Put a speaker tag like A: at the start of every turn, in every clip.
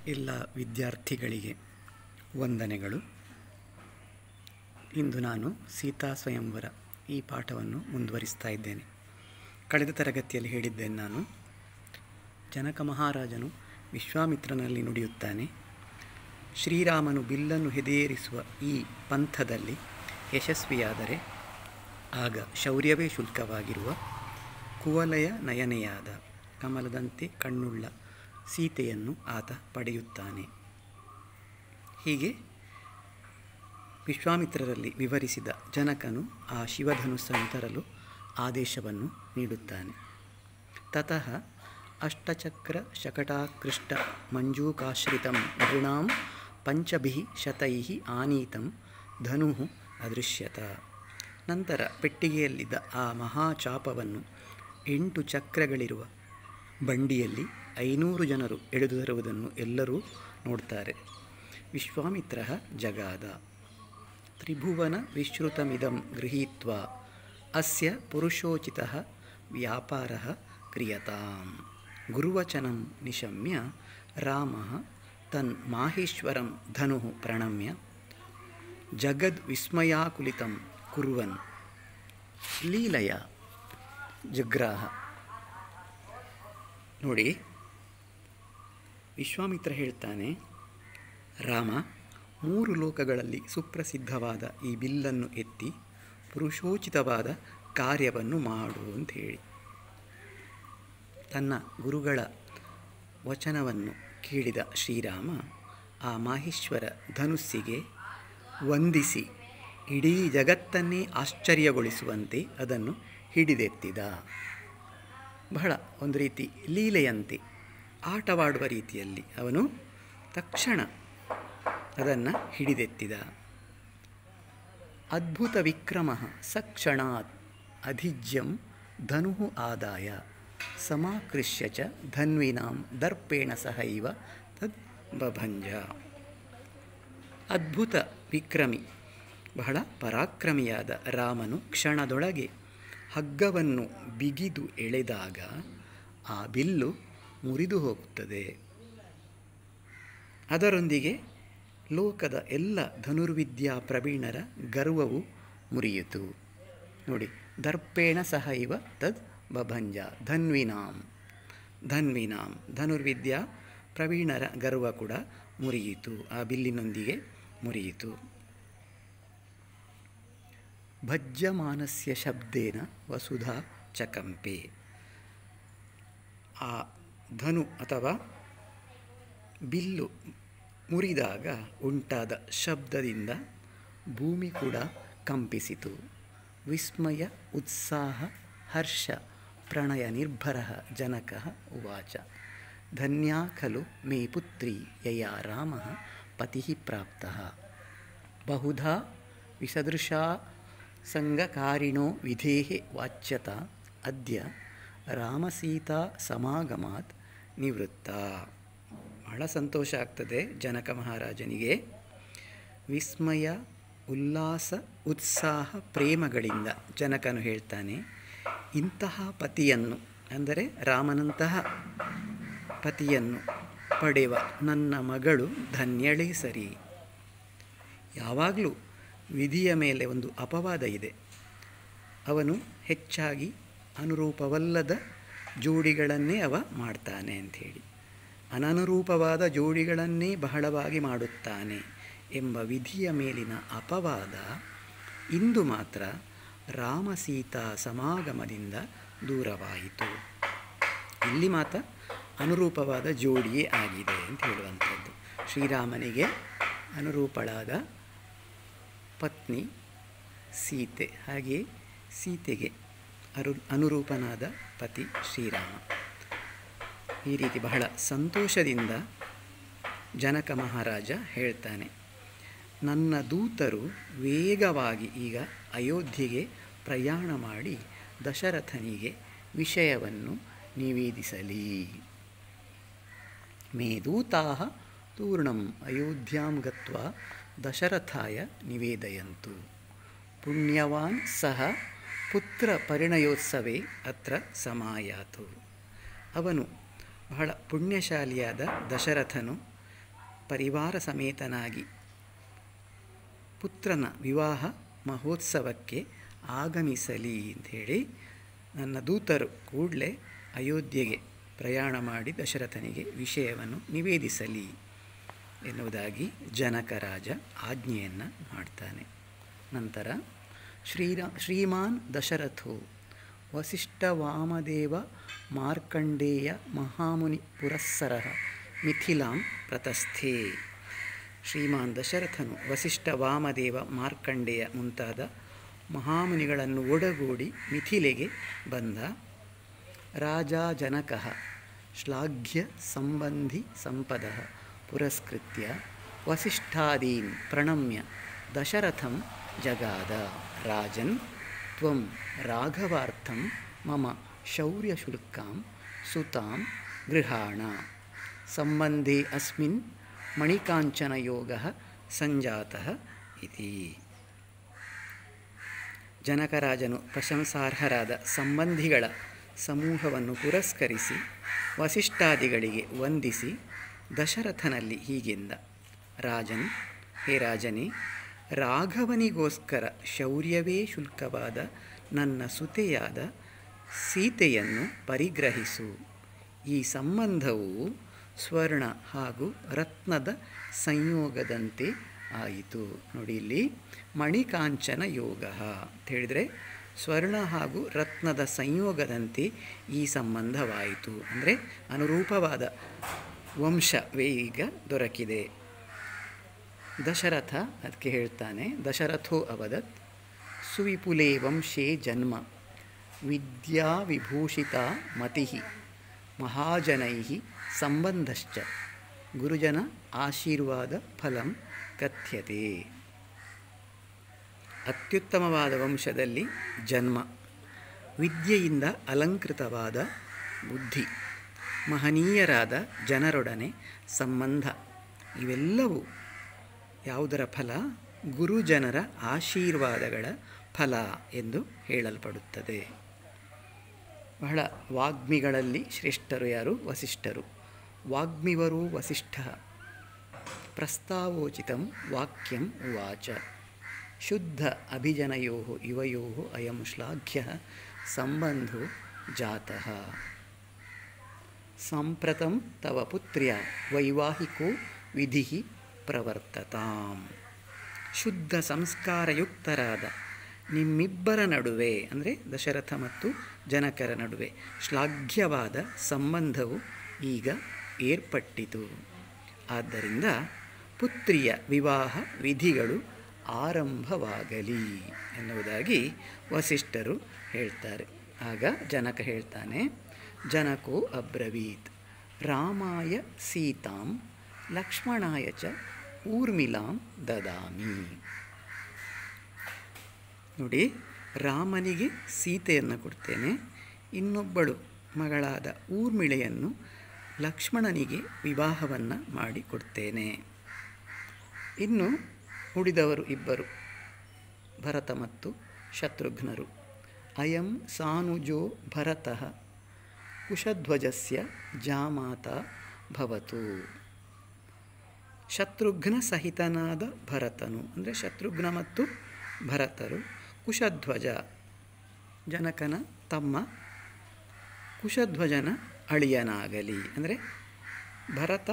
A: ಎಲ್ಲ ವಿದ್ಯಾರ್ಥಿಗಳಿಗೆ ವಂದನೆಗಳು ಇಂದು ನಾನು ಸೀತಾ ಸ್ವಯಂವರ ಈ ಪಾಠವನ್ನು ಮುಂದುವರಿಸ್ತಾ ಇದ್ದೇನೆ ಕಳೆದ ತರಗತಿಯಲ್ಲಿ ಹೇಳಿದ್ದೇನೆ ನಾನು ಜನಕ ಮಹಾರಾಜನು ವಿಶ್ವಾಮಿತ್ರನಲ್ಲಿ ನುಡಿಯುತ್ತಾನೆ ಶ್ರೀರಾಮನು ಬಿಲ್ಲನ್ನು ಹೆದೇರಿಸುವ ಈ ಪಂಥದಲ್ಲಿ ಯಶಸ್ವಿಯಾದರೆ ಆಗ ಶೌರ್ಯವೇ ಶುಲ್ಕವಾಗಿರುವ ಕುವಲಯ ನಯನೆಯಾದ ಕಮಲದಂತೆ ಕಣ್ಣುಳ್ಳ ಸೀತೆಯನ್ನು ಆತ ಪಡೆಯುತ್ತಾನೆ ಹೀಗೆ ವಿಶ್ವಾಮಿತ್ರರಲ್ಲಿ ವಿವರಿಸಿದ ಜನಕನು ಆ ಶಿವಧನುಸ್ಸನ್ನು ತರಲು ಆದೇಶವನ್ನು ನೀಡುತ್ತಾನೆ ತತಃ ಅಷ್ಟಚಕ್ರ ಶಕಟಾಕೃಷ್ಟ ಮಂಜೂಕಾಶ್ರಿತಂ ನೃಣಾಂ ಪಂಚಭಿ ಶತೈ ಆನೀತಂ ಧನು ಅದೃಶ್ಯತ ನಂತರ ಪೆಟ್ಟಿಗೆಯಲ್ಲಿದ್ದ ಆ ಮಹಾಚಾಪವನ್ನು ಎಂಟು ಚಕ್ರಗಳಿರುವ ಬಂಡಿಯಲ್ಲಿ ಐನೂರು ಜನರು ಎಳೆದು ತರುವುದನ್ನು ಎಲ್ಲರೂ ನೋಡ್ತಾರೆ ವಿಶ್ವಾಮಿತ್ರ ಜಗಾದ ತ್ರಿಭುವನ ವಿಶ್ರುತಮಿದಂ ಗೃಹೀತ್ವಾ ಅಸ್ಯ ಪುರುಷೋಚಿತ ವ್ಯಾಪಾರ ಕ್ರಿಯತಾಂ ಗುರುವಚನಂ ನಿಶಮ್ಯ ರಾಮ ತನ್ ಮಾಹೇಶ್ವರಂ ಧನು ಪ್ರಣಮ್ಯ ಜಗದ್ವಿಸ್ಮಯಾಕುಲಿತಂ ಕುರ್ವನ್ ಲೀಲಯ ಜಗ್ರಾಹ ನೋಡಿ ವಿಶ್ವಾಮಿತ್ರ ಹೇಳ್ತಾನೆ ರಾಮ ಮೂರು ಲೋಕಗಳಲ್ಲಿ ಸುಪ್ರಸಿದ್ಧವಾದ ಈ ಬಿಲ್ಲನ್ನು ಎತ್ತಿ ಪುರುಷೋಚಿತವಾದ ಕಾರ್ಯವನ್ನು ಮಾಡು ಅಂತ ಹೇಳಿ ತನ್ನ ಗುರುಗಳ ವಚನವನ್ನು ಕೇಳಿದ ಶ್ರೀರಾಮ ಆ ಮಾಹೇಶ್ವರ ಧನುಸ್ಸಿಗೆ ವಂದಿಸಿ ಇಡೀ ಜಗತ್ತನ್ನೇ ಆಶ್ಚರ್ಯಗೊಳಿಸುವಂತೆ ಅದನ್ನು ಹಿಡಿದೆತ್ತಿದ ಬಹಳ ಒಂದು ರೀತಿ ಲೀಲೆಯಂತೆ ಆಟವಾಡುವ ರೀತಿಯಲ್ಲಿ ಅವನು ತಕ್ಷಣ ಅದನ್ನು ಹಿಡಿದೆತ್ತಿದ ಅದ್ಭುತ ವಿಕ್ರಮ ಸಕ್ಷಣಾತ್ ಅಧಿಜ್ಯಂ ಧನು ಆದಾಯ ಸಮಾಕೃಷ್ಯ ಚ ಧನ್ವಿನಾಂ ದರ್ಪೇಣ ಸಹೈವ ತದ್ ಬಭಂಜ ಅದ್ಭುತ ವಿಕ್ರಮಿ ಬಹಳ ಪರಾಕ್ರಮಿಯಾದ ರಾಮನು ಕ್ಷಣದೊಳಗೆ ಹಗ್ಗವನ್ನು ಬಿಗಿದು ಎಳೆದಾಗ ಆ ಬಿಲ್ಲು ಮುರಿದು ಹೋಗುತ್ತದೆ ಅದರೊಂದಿಗೆ ಲೋಕದ ಎಲ್ಲ ಧನುರ್ವಿದ್ಯಾ ಪ್ರವೀಣರ ಗರ್ವವು ಮುರಿಯಿತು ನೋಡಿ ದರ್ಪೇಣ ಸಹೈವ ತದ್ ಬಭಂಜ ಧನ್ವಿನಾಂ ಧನ್ವಿನಾಂ ಧನುರ್ವಿದ್ಯಾ ಪ್ರವೀಣರ ಗರ್ವ ಕೂಡ ಮುರಿಯಿತು ಆ ಬಿಲ್ಲಿನೊಂದಿಗೆ ಮುರಿಯಿತು ಭಜ್ಯಮಾನಸ್ಯ ಶಬ್ದೇನ ವಸುಧಾ ಚಕಂಪೆ ಆ ಧನು ಅಥವಾ ಬಿಲ್ಲು ಮುರಿದಾಗ ಉಂಟಾದ ಶಬ್ದದಿಂದ ಭೂಮಿ ಕೂಡ ಕಂಪಿಸಿತು ವಿಸ್ಮಯ ಉತ್ಸಾಹ ಹರ್ಷ ಪ್ರಣಯ ನಿರ್ಭರ ಜನಕ ಉವಾಚ ಧನ್ಯಾ ಖಲು ಮೇ ಪುತ್ರಿ ಯಯಾ ರಾಮ ಪತಿ ಪ್ರಾಪ್ತ ಬಹುಧಾ ವಿಸದೃಶಾ ಸಂಗಕಾರಿಣೋ ವಿಧೇ ವಾಚ್ಯತ ಅದ್ಯ ರಾಮಸೀತಾ ಸಮಾಗಮಾತ್ ನಿವೃತ್ತ ಬಹಳ ಸಂತೋಷ ಆಗ್ತದೆ ಜನಕ ಮಹಾರಾಜನಿಗೆ ವಿಸ್ಮಯ ಉಲ್ಲಾಸ ಉತ್ಸಾಹ ಪ್ರೇಮಗಳಿಂದ ಜನಕನು ಹೇಳ್ತಾನೆ ಇಂತಹ ಪತಿಯನ್ನು ಅಂದರೆ ರಾಮನಂತಹ ಪತಿಯನ್ನು ಪಡೆಯುವ ನನ್ನ ಮಗಳು ಧನ್ಯಳೇ ಸರಿ ಯಾವಾಗಲೂ ವಿಧಿಯ ಮೇಲೆ ಒಂದು ಅಪವಾದ ಇದೆ ಅವನು ಹೆಚ್ಚಾಗಿ ಅನುರೂಪವಲ್ಲದ ಜೋಡಿಗಳನ್ನೇ ಅವ ಮಾಡ್ತಾನೆ ಅಂಥೇಳಿ ಅನನುರೂಪವಾದ ಜೋಡಿಗಳನ್ನೇ ಬಹಳವಾಗಿ ಮಾಡುತ್ತಾನೆ ಎಂಬ ವಿಧಿಯ ಮೇಲಿನ ಅಪವಾದ ಇಂದು ಮಾತ್ರ ರಾಮಸೀತಾ ಸಮಾಗಮದಿಂದ ದೂರವಾಯಿತು ಇಲ್ಲಿ ಮಾತ್ರ ಅನುರೂಪವಾದ ಜೋಡಿಯೇ ಆಗಿದೆ ಅಂತ ಹೇಳುವಂಥದ್ದು ಶ್ರೀರಾಮನಿಗೆ ಅನುರೂಪಳಾದ ಪತ್ನಿ ಸೀತೆ ಹಾಗೆಯೇ ಸೀತೆಗೆ ಅರು ಅನುರೂಪನಾದ ಪತಿ ಶ್ರೀರಾಮ ಈ ರೀತಿ ಬಹಳ ಸಂತೋಷದಿಂದ ಜನಕ ಮಹಾರಾಜ ಹೇಳ್ತಾನೆ ನನ್ನ ದೂತರು ವೇಗವಾಗಿ ಈಗ ಅಯೋಧ್ಯೆಗೆ ಪ್ರಯಾಣ ಮಾಡಿ ದಶರಥನಿಗೆ ವಿಷಯವನ್ನು ನಿವೇದಿಸಲಿ ಮೇ ದೂತಾ ತೂರ್ಣಂ ಅಯೋಧ್ಯಾಂ ಗತ್ವ ದಶರಥಾಯ ನಿವೇದಯಂತು ಪುಣ್ಯವಾನ್ ಸಹ ಪುತ್ರ ಪರಿಣಯೋತ್ಸವೇ ಅತ್ರ ಸಮಾಯಾತು ಅವನು ಬಹಳ ಪುಣ್ಯಶಾಲಿಯಾದ ದಶರಥನು ಪರಿವಾರ ಸಮೇತನಾಗಿ ಪುತ್ರನ ವಿವಾಹ ಮಹೋತ್ಸವಕ್ಕೆ ಆಗಮಿಸಲಿ ಅಂಥೇಳಿ ನನ್ನ ದೂತರು ಕೂಡಲೇ ಅಯೋಧ್ಯೆಗೆ ಪ್ರಯಾಣ ಮಾಡಿ ದಶರಥನಿಗೆ ವಿಷಯವನ್ನು ನಿವೇದಿಸಲಿ ಎನ್ನುವುದಾಗಿ ಜನಕರಾಜ ಆಜ್ಞೆಯನ್ನು ಮಾಡ್ತಾನೆ ನಂತರ ಶ್ರೀರಾ ಶ್ರೀಮಾನ್ ದಶರಥೋ ವಸಿಷ್ಠ ವಾಮದೇವ ಮಾರ್ಕಂಡೇಯ ಮಹಾಮುನಿ ಪುರಸ್ಸರ ಮಿಥಿಲಾಂ ಪ್ರತಸ್ಥೆ ಶ್ರೀಮಾನ್ ದಶರಥನು ವಸಿಷ್ಠ ವಾಮದೇವ ಮಾರ್ಕಂಡೇಯ ಮುಂತಾದ ಮಹಾಮುನಿಗಳನ್ನು ಒಡಗೂಡಿ ಮಿಥಿಲೆಗೆ ಬಂದ ರಾಜ ಜನಕ ಶ್ಲಾಘ್ಯ ಸಂಬಂಧಿ ಸಂಪದ ಪುರಸ್ಕೃತ್ಯ ವಸಿಷ್ಠಾದೀನ್ ಪ್ರಣಮ್ಯ ದಶರಥಂ ಜಗಾದ ರಾಜನ್ ತ್ವಂ ರಾಘವಾರ್ಥಂ ಮಮ ಶೌರ್ಯಶುಲ್ಕಾಂ ಸುತಾಂ ಗೃಹಾಣ ಸಂಬಂಧೇ ಅಸ್ಮಿನ್ ಮಣಿಕಾಂಚನಯೋಗ ಸಂಜಾತಃ ಇತಿ ಜನಕರಾಜನು ಪ್ರಶಂಸಾರ್ಹರಾದ ಸಂಬಂಧಿಗಳ ಸಮೂಹವನ್ನು ಪುರಸ್ಕರಿಸಿ ವಸಿಷ್ಠಾದಿಗಳಿಗೆ ವಂದಿಸಿ ದಶರಥನಲ್ಲಿ ಹೀಗೆಂದ ರಾಜನ್ ಹೇ ರಾಜನೇ ರಾಘವನಿಗೋಸ್ಕರ ಶೌರ್ಯವೇ ಶುಲ್ಕವಾದ ನನ್ನ ಸುತೆಯಾದ ಸೀತೆಯನ್ನು ಪರಿಗ್ರಹಿಸು ಈ ಸಂಬಂಧವು ಸ್ವರ್ಣ ಹಾಗೂ ರತ್ನದ ಸಂಯೋಗದಂತೆ ಆಯಿತು ನೋಡಿ ಇಲ್ಲಿ ಮಣಿಕಾಂಚನ ಯೋಗ ಅಂತ ಹೇಳಿದರೆ ಸ್ವರ್ಣ ಹಾಗೂ ರತ್ನದ ಸಂಯೋಗದಂತೆ ಈ ಸಂಬಂಧವಾಯಿತು ಅಂದರೆ ಅನುರೂಪವಾದ ವಂಶವೇ ಈಗ ದೊರಕಿದೆ ದಶರಥ ಅದಕ್ಕೆ ಹೇಳ್ತಾನೆ ದಶರಥೋ ಅವದತ್ ಸುವಿಪುಲೇ ವಂಶೇ ಜನ್ಮ ವಿದ್ಯಾ ವಿಭೂಷಿತ ಮತಿ ಮಹಾಜನೈ ಸಂಬಂಧಶ್ಚ ಗುರುಜನ ಆಶೀರ್ವಾದ ಫಲಂ ಕಥ್ಯತೆ ಅತ್ಯುತ್ತಮವಾದ ವಂಶದಲ್ಲಿ ಜನ್ಮ ವಿದ್ಯೆಯಿಂದ ಅಲಂಕೃತವಾದ ಬುದ್ಧಿ ಮಹನೀಯರಾದ ಜನರೊಡನೆ ಸಂಬಂಧ ಇವೆಲ್ಲವೂ ಯಾವುದರ ಫಲ ಗುರುಜನರ ಆಶೀರ್ವಾದಗಳ ಫಲ ಎಂದು ಹೇಳಲ್ಪಡುತ್ತದೆ ಬಹಳ ವಾಗ್ಮಿಗಳಲ್ಲಿ ಶ್ರೇಷ್ಠರು ಯಾರು ವಸಿಷ್ಠರು ವಾಗ್ಮಿವರು ವಸಿಷ್ಠ ಪ್ರಸ್ತಾವೋಚಿತಂ ವಾಕ್ಯಂ ಉವಾಚ ಶುದ್ಧ ಅಭಿಜನಯೋ ಇವಯೋ ಅಯಂ ಶ್ಲಾಘ್ಯ ಸಂಬಂಧೋ ಜಾತಃ ಸಾಂಪ್ರತಂ ತವ ಪುತ್ರ್ಯ ವೈವಾಹಿಕೋ ವಿಧಿ ಪ್ರವರ್ತತಾಂ ಶುದ್ಧ ಸಂಸ್ಕಾರಯುಕ್ತರಾದ ನಿಮ್ಮಿಬ್ಬರ ನಡುವೆ ಅಂದರೆ ದಶರಥ ಮತ್ತು ಜನಕರ ನಡುವೆ ಶ್ಲಾಘ್ಯವಾದ ಸಂಬಂಧವು ಈಗ ಏರ್ಪಟ್ಟಿತು ಆದ್ದರಿಂದ ಪುತ್ರಿಯ ವಿವಾಹ ವಿಧಿಗಳು ಆರಂಭವಾಗಲಿ ಎನ್ನುವುದಾಗಿ ವಸಿಷ್ಠರು ಹೇಳ್ತಾರೆ ಆಗ ಜನಕ ಹೇಳ್ತಾನೆ ಜನಕೋ ಅಬ್ರವೀತ್ ರಾಮಾಯ ಸೀತಾಂ ಲಕ್ಷ್ಮಣಾಯ ಚ ಊರ್ಮಿಲಾಂ ದದಾಮಿ ನೋಡಿ ರಾಮನಿಗೆ ಸೀತೆಯನ್ನು ಕೊಡ್ತೇನೆ ಇನ್ನೊಬ್ಬಳು ಮಗಳಾದ ಊರ್ಮಿಳೆಯನ್ನು ಲಕ್ಷ್ಮಣನಿಗೆ ವಿವಾಹವನ್ನು ಮಾಡಿಕೊಡ್ತೇನೆ ಇನ್ನು ಉಳಿದವರು ಇಬ್ಬರು ಭರತ ಮತ್ತು ಶತ್ರುಘ್ನರು ಅಯಂ ಸಾನುಜೋ ಭರತಃ ಕುಶಧ್ವಜಸ್ಯ ಜಾಮಾತ ಭವತು ಶತ್ರುಘ್ನ ಸಹಿತನಾದ ಭರತನು ಅಂದರೆ ಶತ್ರುಘ್ನ ಮತ್ತು ಭರತರು ಕುಶಧ್ವಜ ಜನಕನ ತಮ್ಮ ಕುಶಧ್ವಜನ ಅಳಿಯನಾಗಲಿ ಅಂದರೆ ಭರತ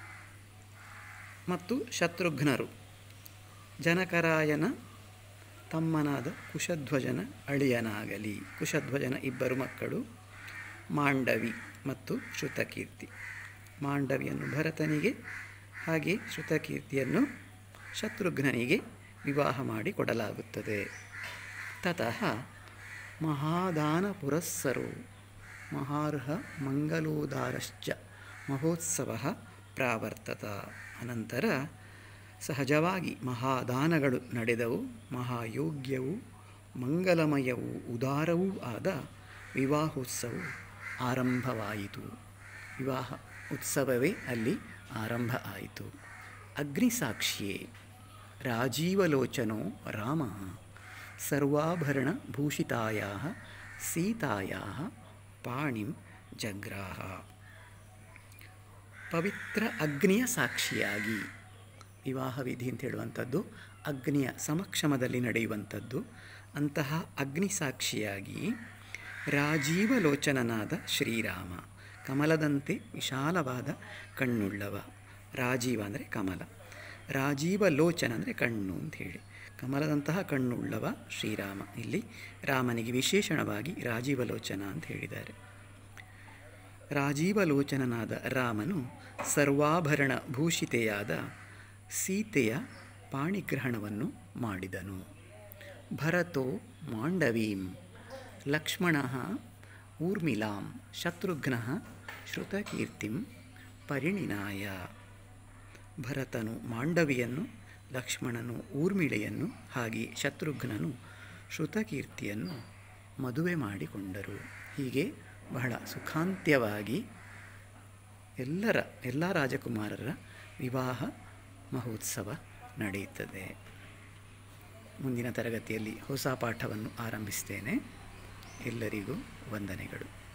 A: ಮತ್ತು ಶತ್ರುಘ್ನರು ಜನಕರಾಯನ ತಮ್ಮನಾದ ಕುಶಧ್ವಜನ ಅಳಿಯನಾಗಲಿ ಕುಶಧ್ವಜನ ಇಬ್ಬರು ಮಕ್ಕಳು ಮಾಂಡವಿ ಮತ್ತು ಶ್ರುತಕೀರ್ತಿ ಮಾಂಡವಿಯನ್ನು ಭರತನಿಗೆ ಹಾಗೆ ಶ್ರುತಕೀರ್ತಿಯನ್ನು ಶತ್ರುಘ್ನನಿಗೆ ವಿವಾಹ ಮಾಡಿ ಕೊಡಲಾಗುತ್ತದೆ ತತಃ ಮಹಾದಾನ ಪುರಸ್ಸರೋ ಮಹಾರ್ಹ ಮಂಗಲೋದಾರಶ್ಚ ಮಹೋತ್ಸವ ಪ್ರಾವರ್ತತ ಅನಂತರ ಸಹಜವಾಗಿ ಮಹಾದಾನಗಳು ನಡೆದವು ಮಹಾಯೋಗ್ಯವೂ ಮಂಗಲಮಯವೂ ಉದಾರವೂ ಆದ ವಿವಾಹೋತ್ಸವವು ಆರಂಭವಾಯಿತು ವಿವಾಹ ಉತ್ಸವವೇ ಅಲ್ಲಿ ಆರಂಭ ಆಯಿತು ಅಗ್ನಿಸಾಕ್ಷಿಯೇ ರಾಜೀವಲೋಚನೋ ರಾಮ ಸರ್ವಾಭರಣಭೂಷಿತಾಯ ಸೀತಾಯ ಪಾಣಿಂ ಜಗ್ರಾಹ ಪವಿತ್ರ ಅಗ್ನಿಯ ಸಾಕ್ಷಿಯಾಗಿ ವಿವಾಹ ವಿಧಿ ಅಂತ ಹೇಳುವಂಥದ್ದು ಅಗ್ನಿಯ ಸಮಕ್ಷಮದಲ್ಲಿ ನಡೆಯುವಂಥದ್ದು ಅಂತಹ ಅಗ್ನಿ ಸಾಕ್ಷಿಯಾಗಿ ರಾಜೀವಲೋಚನನಾದ ಶ್ರೀರಾಮ ಕಮಲದಂತೆ ವಿಶಾಲವಾದ ಕಣ್ಣುಳ್ಳವ ರಾಜೀವ ಅಂದರೆ ಕಮಲ ರಾಜೀವ ಲೋಚನ ಅಂದರೆ ಕಣ್ಣು ಅಂತ ಹೇಳಿ ಕಮಲದಂತಹ ಕಣ್ಣುಳ್ಳವ ಶ್ರೀರಾಮ ಇಲ್ಲಿ ರಾಮನಿಗೆ ವಿಶೇಷಣವಾಗಿ ರಾಜೀವಲೋಚನ ಅಂತ ಹೇಳಿದ್ದಾರೆ ರಾಜೀವಲೋಚನನಾದ ರಾಮನು ಸರ್ವಾಭರಣ ಭೂಷಿತೆಯಾದ ಸೀತೆಯ ಪಾಣಿಗ್ರಹಣವನ್ನು ಮಾಡಿದನು ಭರತೋ ಮಾಂಡವೀಂ ಲಕ್ಷ್ಮಣ ಊರ್ಮಿಲಾಂ ಶತ್ರುಘ್ನ ಶ್ರುತಕೀರ್ತಿಂ ಪರಿಣಿನಾಯ ಭರತನು ಮಾಂಡವಿಯನ್ನು ಲಕ್ಷ್ಮಣನು ಊರ್ಮಿಳೆಯನ್ನು ಹಾಗೆ ಶತ್ರುಘ್ನನು ಶ್ರುತಕೀರ್ತಿಯನ್ನು ಮದುವೆ ಮಾಡಿಕೊಂಡರು ಹೀಗೆ ಬಹಳ ಸುಖಾಂತ್ಯವಾಗಿ ಎಲ್ಲರ ಎಲ್ಲ ರಾಜಕುಮಾರರ ವಿವಾಹ ಮಹೋತ್ಸವ ನಡೆಯುತ್ತದೆ ಮುಂದಿನ ತರಗತಿಯಲ್ಲಿ ಹೊಸ ಪಾಠವನ್ನು ಆರಂಭಿಸ್ತೇನೆ ಎಲ್ಲರಿಗೂ ವಂದನೆಗಳು